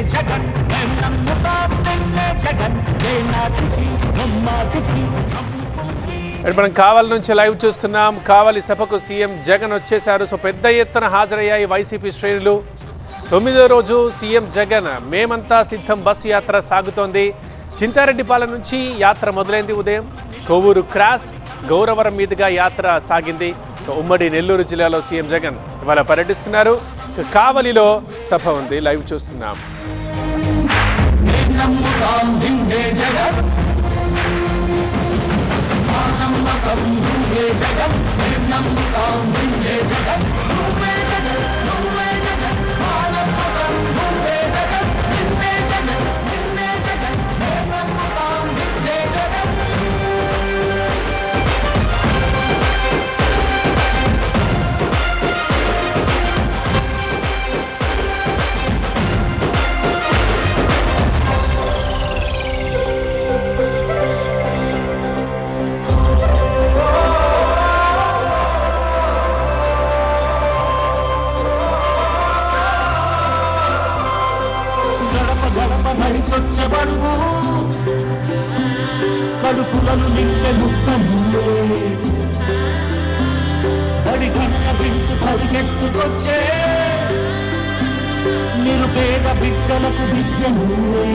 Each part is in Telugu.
జగన్ మేం నమ్ముతాం నిన్నే జగన్ ఏ నాటికి ముమ్మాటికి నమ్ముకుంది ఇప్పుడు మనం కావలి నుంచి లైవ్ చూస్తున్నాం కావలి సభకు సీఎం జగన్ వచ్చేశారు సో పెద్ద ఎత్తున హాజరయ్యాయి వైసీపీ శ్రేణులు తొమ్మిదో రోజు సీఎం జగన్ మేమంతా సిద్ధం బస్సు యాత్ర సాగుతోంది చింతారెడ్డిపాలెం నుంచి యాత్ర మొదలైంది ఉదయం కొవ్వూరు క్రాస్ గౌరవరం మీదుగా యాత్ర సాగింది ఇక ఉమ్మడి నెల్లూరు జిల్లాలో సీఎం జగన్ ఇవాళ పర్యటిస్తున్నారు ఇక కావలిలో సభ ఉంది లైవ్ చూస్తున్నాం మేం నమ్ముతాం నిన్నే జగన్ మా నమ్మకం నువ్వే జగన్ మేం నమ్ముతాం నిన్నే జగన్ నువ్వే జగన్ నువ్వే జగన్ మా నమ్మకం నువ్వే జగన్ నిన్నే జగన్ నిన్నే జగన్ మేం నమ్ముతాం నిన్నే జగన్ గడప గడప నడిచొచ్చబడువు కడుపులను నింపే ముక్క నువ్వే బడి గంట వింటూ పరిగెత్తుకొచ్చే నిరుపేద బిడ్డలకు విద్య నువ్వే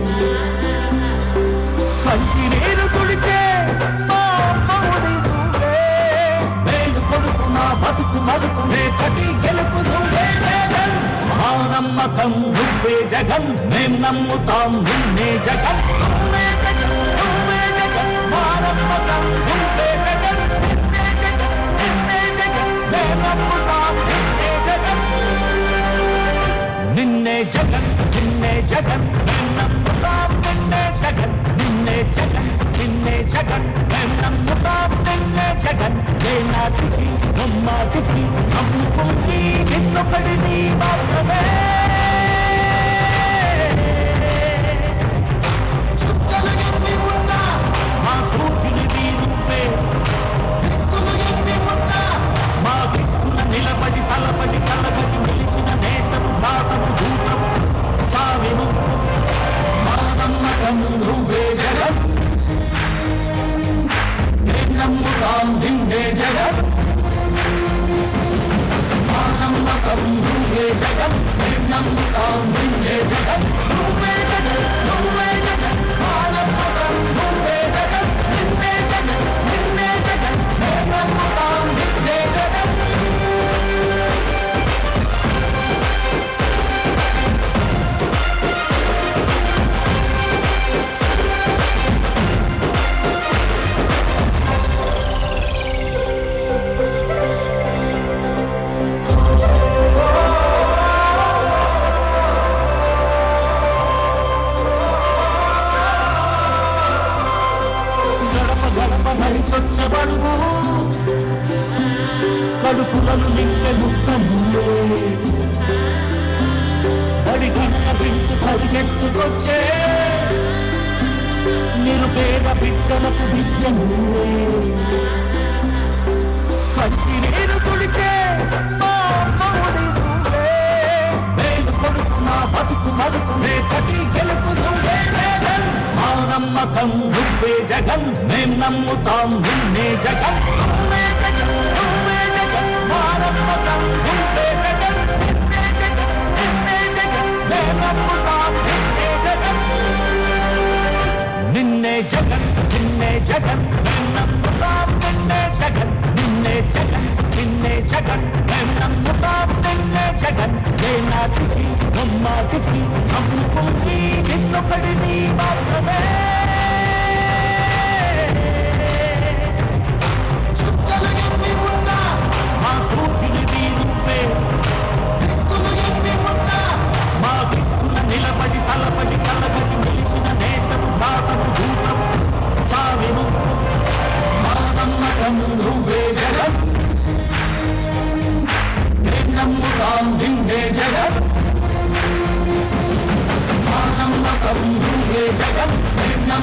కంటి నీరు తుడిచే మా అమ్మఒడి నువ్వే మేలు కొడుకు నా బతుకు మలుపు రేపటి గెలుపు నువ్వే జగన్ మా నమ్మకం నువ్వే జగన్ మేం నమ్ముతాం నిన్నే జగన్ నువ్వే జగన్ నువ్వే జగన్ మా నమ్మకం నువ్వే జగన్ నిన్నే జగన్ నిన్నే జగన్ మేం నమ్ముతాం నిన్నే జగన్ నిన్నే జగన్ నిన్నే జగన్ మేం నమ్ముతాం నిన్నే జగన్ నిన్నే జగన్ నిన్నే జగన్ మేం నమ్ముతాం నిన్నే జగన్ ఏ నాటికి ముమ్మాటికి నమ్ముకుంది నిన్నొకడిని మాత్రమే చుక్కలు ఎన్ని ఉన్నా మా సూర్యునిది నువ్వే దిక్కులు ఎన్ని ఉన్నా మా దిక్కున నిలబడి తలబడి తలబడి నిలిచిన నేతను భాతను దూతము సావి నువ్వు మా నమ్మకం నువ్వే జగన్ మేం నమ్ముతాం నిన్నే జగన్ మా నమ్మకం నువ్వే జగన్ మేం నమ్ముతాం నిన్నే జగన్ నువ్వే జగన్ నువ్వే జగన్ మా నమ్మకం నువ్వే జగన్ నిన్నే జగన్ నిన్నే జగన్ మేం నమ్ముతాం నిన్నే జగన్ గడప గడప నడిచొచ్చబడువు కడుపులను నింపే ముక్క నువ్వే బడి గంట వింటూ పరిగెత్తుకొచ్చే నిరుపేద బిడ్డలకు విద్య నువ్వే కంటి నీరు తుడిచే మా అమ్మఒడి నువ్వే మేలు కొడుకు నా బతుకు మలుపు రేపటి గెలుపు నువ్వే జగన్ మా నమ్మకం నువ్వే జగన్ మేం నమ్ముతాం నిన్నే జగన్ నువ్వే జగన్ నువ్వే జగన్ మా నమ్మకం నువ్వే జగన్ నిన్నే జగన్ నిన్నే జగన్ మేం నమ్ముతాం నిన్నే జగన్ నిన్నే జగన్ నిన్నే జగన్ మేం నమ్ముతాం నిన్నే జగన్ నిన్నే జగన్ నిన్నే జగన్ మేం నమ్ముతాం నిన్నే జగన్ ఏ నాటికి ముమ్మాటికి నమ్ముకుంది నిన్నొకడిని మాత్రమే చుక్కలు ఎన్ని ఉన్నా మా సూర్యునిది నువ్వే దిక్కులు ఎన్ని ఉన్నా మా దిక్కున నిలబడి తలబడి తలబడి నిలిచిన నేతను భాతను దూతము సావి నువ్వు మా నమ్మకం నువ్వే జగన్ మేం నమ్ముతాం నిన్నే జగన్ మా నమ్మకం నువ్వే జగన్ మేం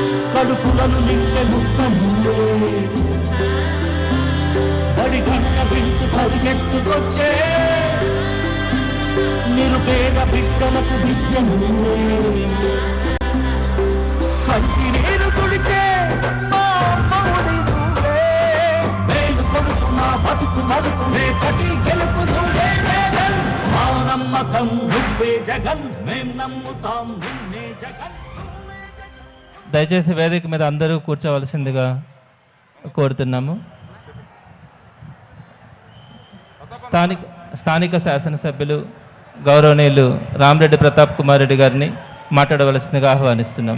కడుపులను నింపే ముక్క నువ్వే బడి గంట వింటూ పరిగెత్తుకొచ్చే నిరుపేద బిడ్డలకు విద్య నువ్వే కంటి నీరు తుడిచే మా అమ్మఒడి నువ్వే వేలు కొడుకు నా బతుకు మలుపు రేపటి గెలుపు నువ్వే జగన్ మా నమ్మకం నువ్వే జగన్ మేం నమ్ముతాం నిన్నే జగన్ దయచేసి వేదిక మీద అందరూ కూర్చోవలసిందిగా కోరుతున్నాము స్థానిక స్థానిక శాసనసభ్యులు గౌరవనీయులు రామరెడ్డి ప్రతాప్ కుమార్ రెడ్డి గారిని మాట్లాడవలసిందిగా ఆహ్వానిస్తున్నాము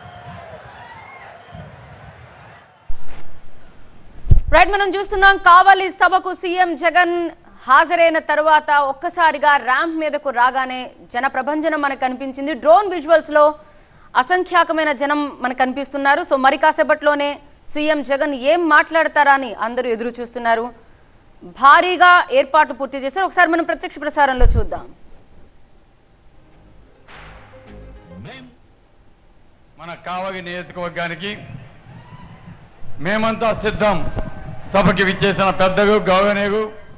రైట్ మనం చూస్తున్నాం కావలి సభకు సీఎం జగన్ హాజరైన తరువాత ఒక్కసారిగా ర్యాంప్ మీదకు రాగానే జన ప్రభంజనం మనకు కనిపించింది డ్రోన్ విజువల్స్ లో అసంఖ్యాకమైన జనం మనకు కనిపిస్తున్నారు సో మరి కాసేపట్లోనే సీఎం జగన్ ఏం మాట్లాడతారా అని అందరూ ఎదురు చూస్తున్నారు భారీగా ఏర్పాట్లు పూర్తి చేశారు ఒకసారి మనం ప్రత్యక్ష ప్రసారంలో చూద్దాం మన కావగి నియోజకవర్గానికి మేమంతా సిద్ధం సభకి విచ్చేసిన పెద్దగు గౌరవనీయుగు